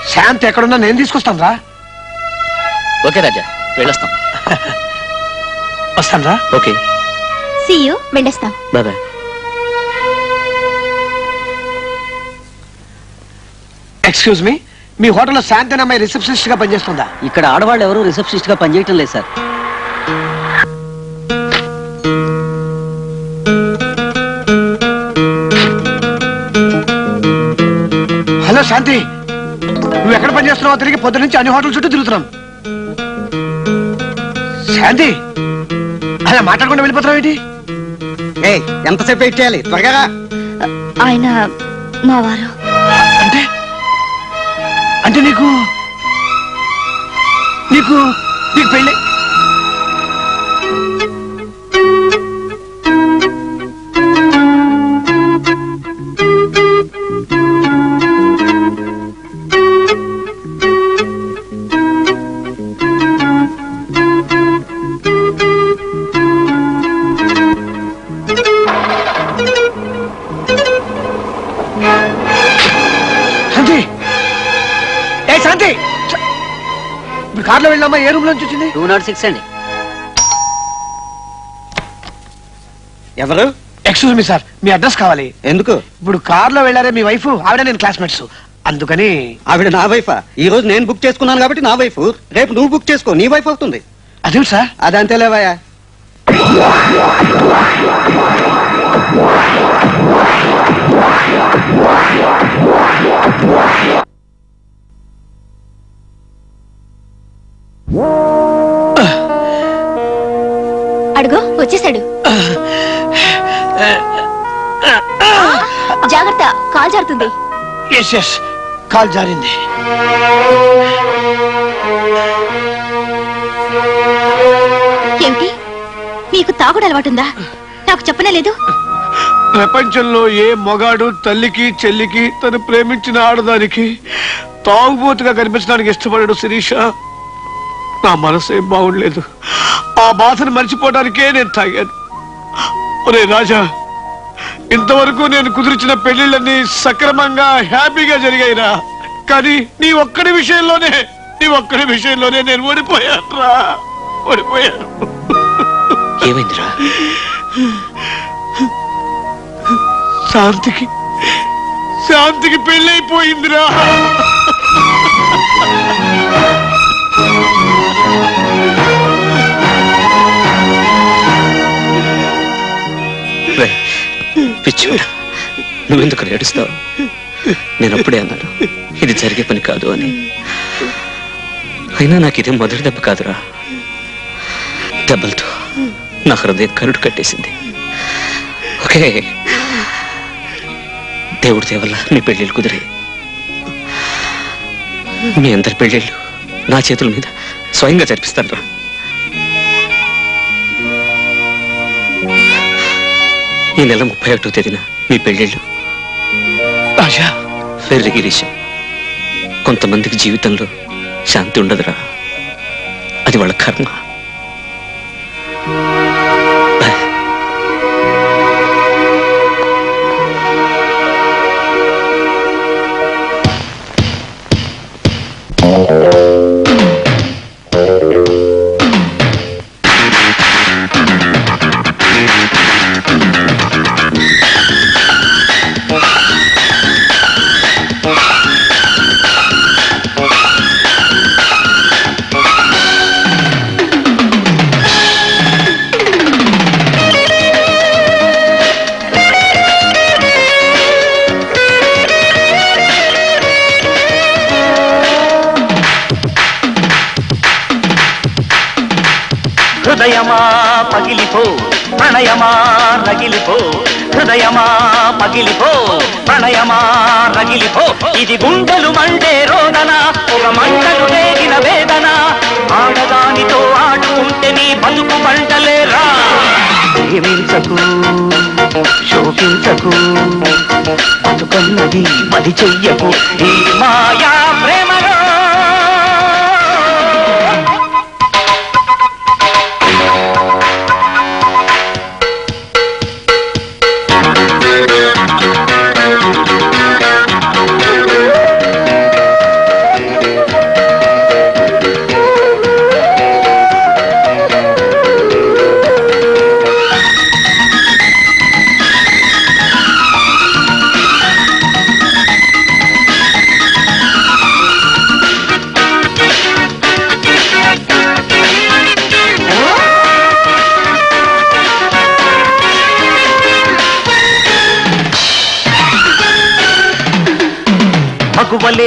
శాంతి ఎక్కడున్నా నేను తీసుకొస్తాను రా ఓకే రాజా వెళ్ళొస్తాం వస్తాను రా ఓకే సీయు వెళ్ళేస్తాం బాయ్ ఎక్స్క్యూజ్ మీ మీ హోటల్లో శాంతి అనే అమ్మాయి రిసెప్షనిస్ట్ గా పనిచేస్తుందా ఇక్కడ ఆడవాళ్ళు ఎవరు రిసెప్షనిస్ట్ గా పనిచేయటం లేదు సార్ హలో శాంతి నువ్వు ఎక్కడ పనిచేస్తున్నావో తిరిగి పొద్దు నుంచి అన్ని హోటల్ చుట్టూ తిరుగుతున్నాం శాంతి అలా మాట్లాడకుండా వెళ్ళిపోతున్నావు ఏంటి ఏ ఎంతసేపు వెయిట్ చేయాలి త్వరగా రా. ఆయన మా వారు అంటే అంటే నీకు నీకు నీకు పెళ్ళి శాంతి ఏ శాంతి శ- ఇప్పుడు కార్లో వెళ్ళామా ఏ రూమ్ నుంచి వచ్చింది టూ నాట్ సిక్స్ అండి ఎవరు ఎక్స్క్యూజ్ మీ సార్ మీ అడ్రస్ కావాలి ఎందుకు ఇప్పుడు కార్లో వెళ్ళారే మీ వైఫ్ ఆవిడ నేను క్లాస్మేట్స్ అందుకని ఆవిడ నా వైఫా ఈ రోజు నేను బుక్ చేసుకున్నాను కాబట్టి నా వైఫ్ రేపు నువ్వు బుక్ చేసుకో నీ వైఫ్ అవుతుంది అదే సార్ అదంతే లేవయ్యా అడుగు వచ్చేసాడు జాగ్రత్త కాల్ జారుతుంది ఎస్ ఎస్ కాల్ జారింది ఏమిటి నీకు తాగుడు అలవాటుందా నాకు చెప్పనే లేదు ప్రపంచంలో ఏ మొగాడు తల్లికి చెల్లికి తను ప్రేమించిన ఆడదానికి తాగుబోతుగా కనిపించడానికి ఇష్టపడాడు శిరీష నా మనసు ఏం బాగుండలేదు ఆ బాధను మర్చిపోవడానికే నేను తాగాను ఒరే రాజా ఇంతవరకు నేను కుదిరించిన పెళ్లిళ్ళన్నీ సక్రమంగా హ్యాపీగా జరిగాయిరా కానీ నీ ఒక్కడి విషయంలోనే నీ ఒక్కడి విషయంలోనే నేను ఓడిపోయాను రా ఓడిపోయాను ఏమైందిరా శాంతికి శాంతికి పెళ్ళైపోయిందిరా రేయ్, పిచ్చివాడా నువ్వెందుకు ఏడుస్తావు నేను అప్పుడే అన్నాను ఇది జరిగే పని కాదు అని అయినా నాకు ఇదే మొదటి దెబ్బ కాదురా దెబ్బలతో నా హృదయం కరుడు కట్టేసింది ఓకే దేవుడి దేవల్ల మీ పెళ్ళిళ్ళు కుదిరాయి మీ అందరి పెళ్ళిళ్ళు నా చేతుల మీద స్వయంగా జరిపిస్తాను రా ఈ నెల ముప్పై ఒకటో తేదీన మీ పెళ్ళిళ్ళు రాజా వెర్రి గిరీశం కొంతమందికి జీవితంలో శాంతి ఉండదురా అది వాళ్ళ కర్మ హృదయమా పగిలిపో ప్రణయమా రగిలిపో హృదయమా పగిలిపో ప్రణయమా రగిలిపో ఇది గుండెలు మండే రోదన ఒక మంటలు రేగిన వేదన ఆడదానితో ఆడుకుంటే నీ బతుకు మంటలేరా ప్రేమించకు శోకించకు బతుకన్నది మది చెయ్యకు ఈ మాయా ప్రేమలో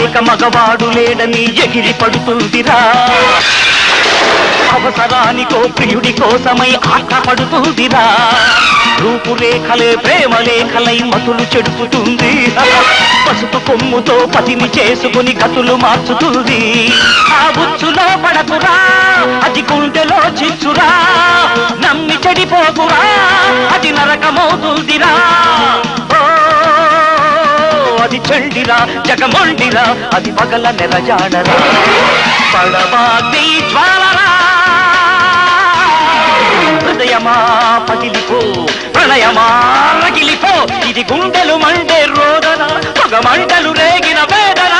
లేక మగవాడు లేడని ఎగిరి పడుతుందిరా అవసరానికో ప్రియుడి కోసమై ఆటపడుతుందిరా రూపురేఖలే ప్రేమ లేఖలై మతులు చెడుపుతుంది పసుపు కొమ్ముతో పతిని చేసుకుని గతులు మార్చుతుంది ఆ బుచ్చులో పడకురా అది గుండెలో చిచ్చురా నమ్మి చెడిపోకురా అది నరకమవుతుందిరా ఓ, అది చెండిరా జగమొండిరా అది పగల నెరజాడరా పడబాగ్ని జ్వాలరా హృదయమా పగిలిపో ప్రణయమా రగిలిపో ఇది గుండెలు మండే రోదన పొగ మంటలు రేగిన వేదన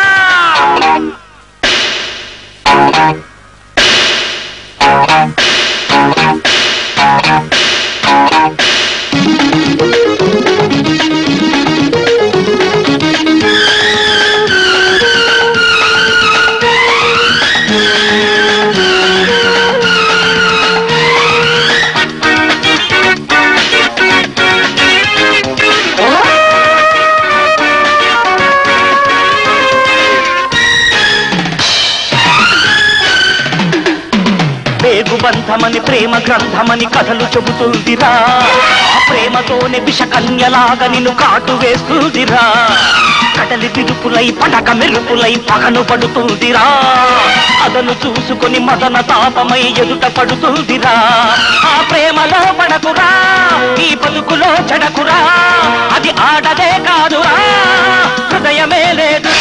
పేగు బంధమని ప్రేమ గ్రంథమని కథలు చెబుతుందిరా ఆ ప్రేమతోనే విషకన్యలాగా నిన్ను కాటు వేస్తుందిరా కటలి పిలుపులై పడక మెరుపులై పగను పడుతుందిరా అదను చూసుకొని మదన తాపమై ఎదుట పడుతుందిరా ఆ ప్రేమలో పడకురా ఈ బతుకులో చెడకురా అది ఆడదే కాదురా హృదయమే లేదు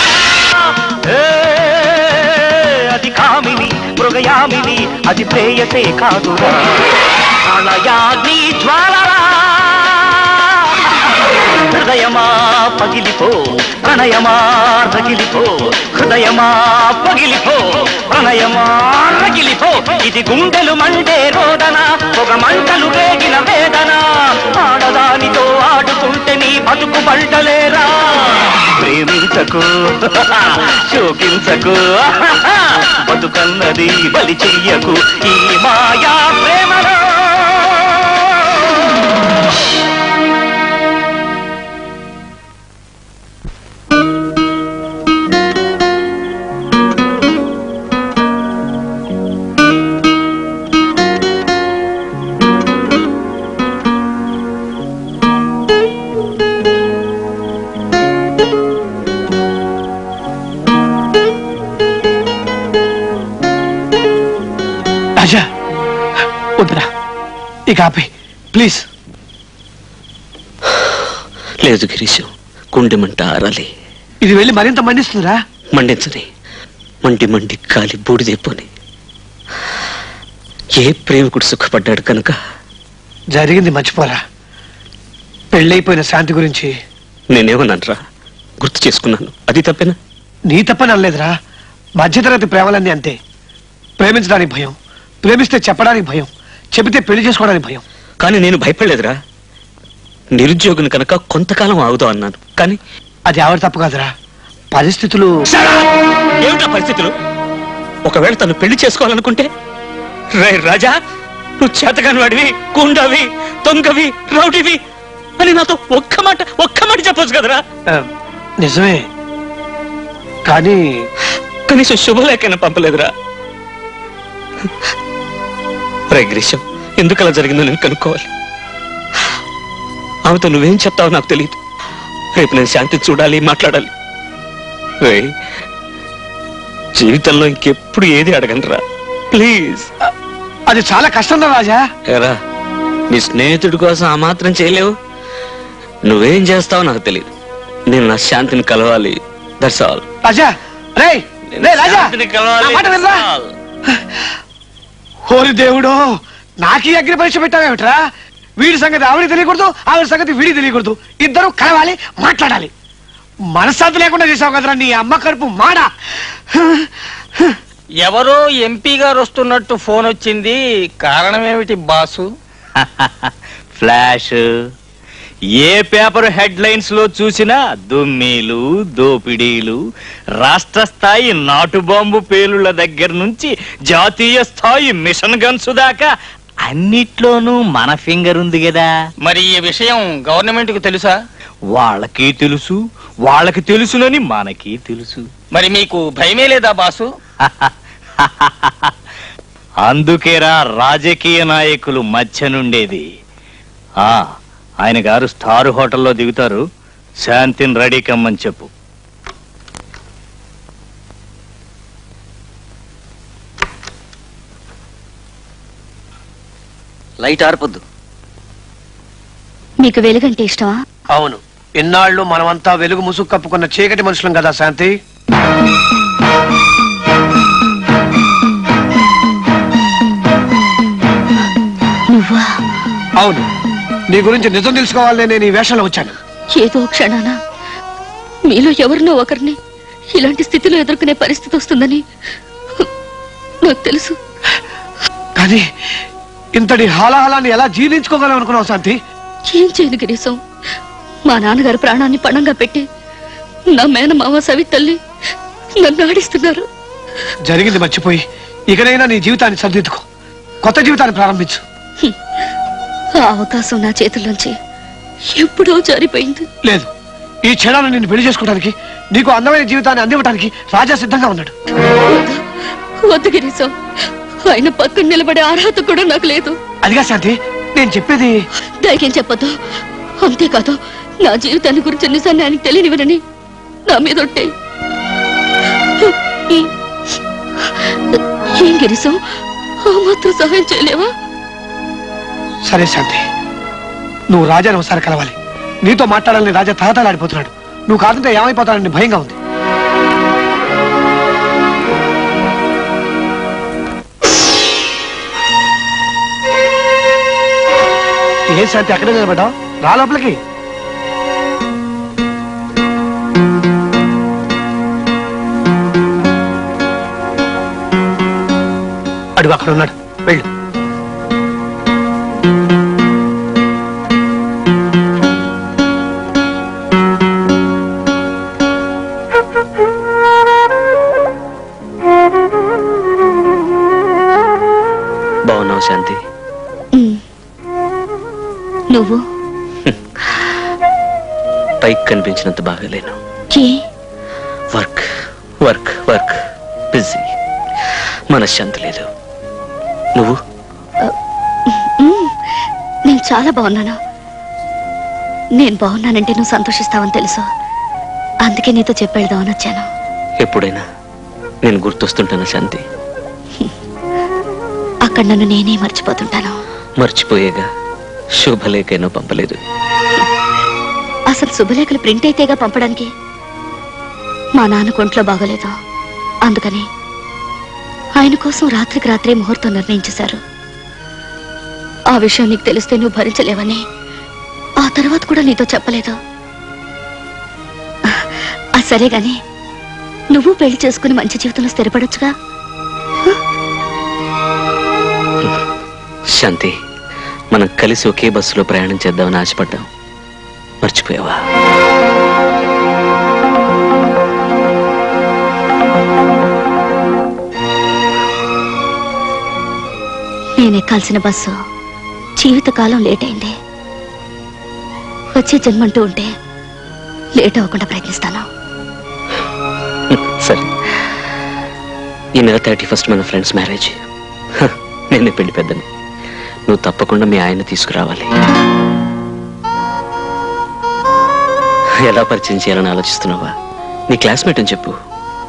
అది కామిని మృగయామిని అది ప్రేయసే కాదురా అలయాగ్ని జ్వాలరా హృదయమా పగిలిపో ప్రణయమా రగిలిపో హృదయమా పగిలిపో ప్రణయమా రగిలిపో ఇది గుండెలు మండే రోదన ఒక మంటలు రేగిన వేదన ఆడదానితో ఆడుకుంటే నీ బతుకు మంటలేరా ప్రేమించకు శోకించకు బతుకన్నది బలి చెయ్యకు ఈ మాయా ప్రేమలో రాజా వద్దురా ఇక ఆపే ప్లీజ్ లేదు గిరీశం గుండె మంట ఆరాలి ఇది వెళ్ళి మరింత మండిస్తుందిరా మండించని మండి మండి కాలి బూడిదైపోని ఏ ప్రేమికుడు సుఖపడ్డాడు కనుక జరిగింది మర్చిపోరా పెళ్ళైపోయిన శాంతి గురించి నేనేమన్నానరా గుర్తు చేసుకున్నాను అది తప్పేనా నీ తప్పని అనలేదురా మధ్యతరగతి ప్రేమలన్నీ అంతే ప్రేమించడానికి భయం ప్రేమిస్తే చెప్పడానికి భయం చెబితే పెళ్లి చేసుకోవడానికి భయం కానీ నేను భయపడలేదురా నిరుద్యోగిని కనుక కొంతకాలం ఆగుదాం అన్నాను కానీ అది ఎవరి తప్పు కాదురా పరిస్థితులు ఏమిటా పరిస్థితులు ఒకవేళ తను పెళ్లి చేసుకోవాలనుకుంటే రే రాజా నువ్వు చేతకాని వాడివి కుండవి దొంగవి రౌడివి అని నాతో ఒక్క మాట ఒక్క మాట చెప్పొచ్చు కదరా ఆ, నిజమే కానీ కనీసం శుభలేఖైనా పంపలేదురా రే గ్రీషం ఎందుకు అలా జరిగిందో నేను కనుక్కోవాలి ఆమెతో నువ్వేం చెప్తావో నాకు తెలియదు రేపు నేను శాంతి చూడాలి మాట్లాడాలి రే జీవితంలో ఇంకెప్పుడు ఏది అడగనరా ప్లీజ్ అది చాలా కష్టం రా రాజా ఎరా నీ స్నేహితుడి కోసం ఆ మాత్రం చేయలేవు నువ్వేం చేస్తావో నాకు తెలియదు నేను నా శాంతిని కలవాలి దట్స్ ఆల్ రాజా రే రే రాజా నా మాట వినరా ఓరి దేవుడో నాకీ అగ్ని పరీక్ష పెట్టావేమిట్రా వీడి సంగతి ఆవిడ తెలియకూడదు ఆవిడ సంగతి వీడి తెలియకూడదు ఇద్దరు కలవాలి మాట్లాడాలి మనశ్శాంతి లేకుండా చేసావు కదరా నీ అమ్మ కడుపు మాడ ఎవరో ఎంపీ గారు వస్తున్నట్టు ఫోన్ వచ్చింది కారణం ఏమిటి బాసు ఫ్లాష్ ఏ పేపర్ హెడ్ లైన్స్ లో చూసినా దుమ్మీలు దోపిడీలు రాష్ట్ర స్థాయి నాటు బాంబు పేలుళ్ల దగ్గర నుంచి జాతీయ స్థాయి మిషన్ గన్స్ దాకా అన్నిట్లోనూ మన ఫింగర్ ఉంది కదా మరి ఈ విషయం గవర్నమెంట్ కు తెలుసా వాళ్ళకి తెలుసు వాళ్ళకి తెలుసునని మనకి తెలుసు మరి మీకు భయమే లేదా బాసు అందుకేరా రాజకీయ నాయకులు మధ్య నుండేది ఆ ఆయన గారు స్టార్ హోటల్లో దిగుతారు శాంతిని రెడీ కమ్మని చెప్పు లైట్ ఆరిపోద్దు మీకు వెలుగంటే ఇష్టమా అవును ఇన్నాళ్ళు మనమంతా వెలుగు ముసుగు కప్పుకున్న చీకటి మనుషులం కదా శాంతి నువ్వా అవును నీ గురించి నిజం తెలుసుకోవాలని నేను ఈ వేషంలో వచ్చాను ఏదో క్షణాన మీలో ఎవరినో ఒకరిని ఇలాంటి స్థితిలో ఎదుర్కొనే పరిస్థితి వస్తుందని నాకు తెలుసు కానీ ఇంతటి హాలాహలాన్ని ఎలా జీర్ణించుకోగలం అనుకున్నావు శాంతి ఏం చేయను గిరీశం మా నాన్నగారు ప్రాణాన్ని పణంగా పెట్టి నా మేనమావ సవి తల్లి నన్ను ఆడిస్తున్నారు జరిగింది మర్చిపోయి ఇకనైనా నీ జీవితాన్ని సరిదిద్దుకో కొత్త జీవితాన్ని ప్రారంభించు ఆ అవకాశం నా చేతుల్లోంచి ఎప్పుడో జారిపోయింది లేదు ఈ క్షణాన్ని నిన్ను పెళ్లి చేసుకోవడానికి నీకు అందమైన జీవితాన్ని అందివ్వడానికి రాజా సిద్ధంగా ఉన్నాడు వద్దు, వద్దు గిరీశం ఆయన పక్కన నిలబడే అర్హత కూడా నాకు లేదు అదిగా శాంతి నేను చెప్పేది దయకేం చెప్పొద్దు అంతేకాదు నా జీవితాన్ని గురించి నిజాన్ని ఆయనకు తెలియనివనని నా మీద ఒట్టే ఏం గిరీశం ఆ మాత్రం సహాయం చేయలేవా సరే శాంతి నువ్వు రాజాని ఒకసారి కలవాలి నీతో మాట్లాడాలని రాజా తహతలాడిపోతున్నాడు నువ్వు కాదంటే ఏమైపోతాడని భయంగా ఉంది ఏ శాంతి అక్కడే నిలబడ్డావు రా లోపలికి అడుగు అక్కడ ఉన్నాడు వెళ్ళు బాగున్నావు శాంతి ఉమ్. నువ్వు పైకి కనిపించినంత బాగాలేను ఏ వర్క్ వర్క్ వర్క్ బిజీ మనశ్శాంతి లేదు నువ్వు ఉమ్. నేను చాలా బాగున్నాను నేను బాగున్నానంటే నువ్వు సంతోషిస్తావని తెలుసు అందుకే నీతో చెప్పేద్దామని వచ్చాను ఎప్పుడైనా నేను గుర్తొస్తుంటాను శాంతి అక్కడ నన్ను నేనే మర్చిపోతుంటాను మర్చిపోయేగా శుభలేఖైనా పంపలేదు అసలు శుభలేఖలు ప్రింట్ అయితేగా పంపడానికి మా నాన్న ఒంట్లో బాగోలేదు అందుకని ఆయన కోసం రాత్రికి రాత్రే ముహూర్తం నిర్ణయించేశారు ఆ విషయం నీకు తెలిస్తే నువ్వు భరించలేవని ఆ తర్వాత కూడా నీతో చెప్పలేదు ఆ సరే గాని నువ్వు పెళ్లి చేసుకుని మంచి జీవితంలో స్థిరపడొచ్చుగా శాంతి మనం కలిసి ఒకే బస్సులో ప్రయాణం చేద్దామని ఆశపడ్డాం మర్చిపోయావా నేను ఎక్కాల్సిన బస్సు జీవితకాలం లేట్ అయింది వచ్చే జన్మంటూ ఉంటే లేట్ అవ్వకుండా ప్రయత్నిస్తాను సరే ఈ నెల థర్టీ ఫస్ట్ మన ఫ్రెండ్స్ మ్యారేజ్ హ, నేనే పెళ్లి పెద్దని నువ్వు తప్పకుండా మీ ఆయన తీసుకురావాలి ఎలా పరిచయం చేయాలని ఆలోచిస్తున్నావా నీ క్లాస్మేట్ అని చెప్పు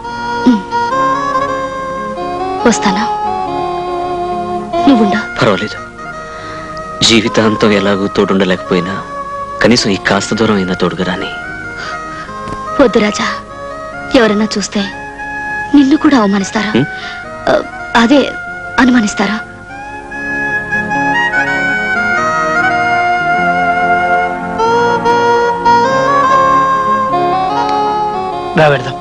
వస్తాను నువ్వుండా పర్వాలేదు జీవితాంతం ఎలాగూ తోడుండలేకపోయినా కనీసం ఈ కాస్త దూరం అయినా తోడుగా రాని వద్దు రాజా ఎవరన్నా చూస్తే నిన్ను కూడా అవమానిస్తారా హ్మ్? ఆ, అదే అనుమానిస్తారా రా పెడదాం